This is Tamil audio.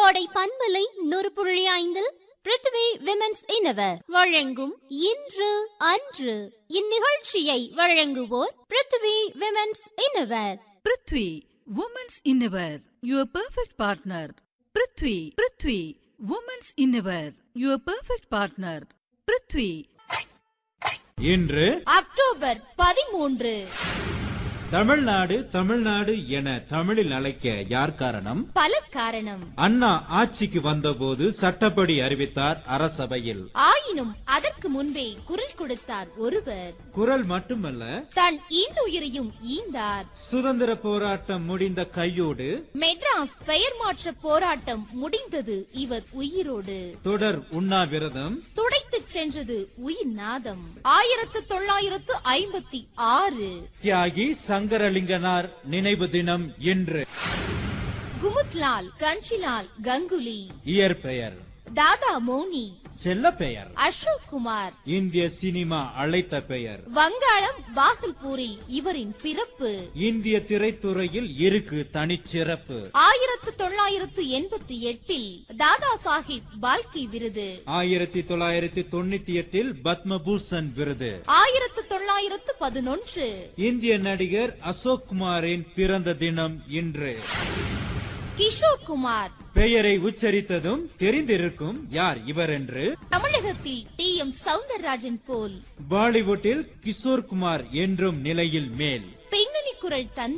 கோடை பண்பலை நூறு புள்ளி ஐந்தில் பிருத்திவி விமென்ஸ் இனவர் வழங்கும் இன்று அன்று இந்நிகழ்ச்சியை வழங்குவோர் Prithvi women's innerwear Prithvi women's innerwear your perfect partner Prithvi Prithvi women's innerwear your perfect partner Prithvi இன்று அக்டோபர் பதிமூன்று தமிழ்நாடு தமிழ்நாடு என தமிழில் அழைக்க யார் காரணம் பல காரணம் அண்ணா ஆட்சிக்கு வந்தபோது சட்டப்படி அறிவித்தார் அரசபையில் ஆயினும் அதற்கு முன்பே குரல் கொடுத்தார் ஒருவர் குரல் மட்டுமல்ல தன் இன்னுயிரையும் ஈந்தார் சுதந்திர போராட்டம் முடிந்த கையோடு மெட்ராஸ் பெயர் மாற்ற போராட்டம் முடிந்தது இவர் உயிரோடு தொடர் உண்ணாவிரதம் துடைத்துச் சென்றது உயிர் நாதம் ஆயிரத்து தொள்ளாயிரத்து ஐம்பத்தி ஆறு தியாகி சங்கரலிங்கனார் நினைவு தினம் இன்று குமுத்லால் கஞ்சிலால் கங்குலி இயற்பெயர் தாதா மோனி செல்ல பெயர் அசோக் குமார் இந்திய சினிமா அழைத்த பெயர் வங்காளம் பாகல்பூரில் இவரின் பிறப்பு இந்திய திரைத்துறையில் இருக்கு தனிச்சிறப்பு ஆயிரத்து தொள்ளாயிரத்து எண்பத்தி எட்டில் தாதா சாஹிப் பால்கி விருது ஆயிரத்தி தொள்ளாயிரத்தி தொண்ணூத்தி எட்டில் பத்மபூஷன் விருது ஆயிரத்து தொள்ளாயிரத்து பதினொன்று இந்திய நடிகர் அசோக் குமாரின் பிறந்த தினம் இன்று கிஷோர் குமார் பெயரை உச்சரித்ததும் தெரிந்திருக்கும் யார் இவர் என்று தமிழகத்தில் டி எம் சவுந்தரராஜன் போல் பாலிவுட்டில் கிஷோர் குமார் என்றும் நிலையில் மேல் பின்னணி குரல் தந்த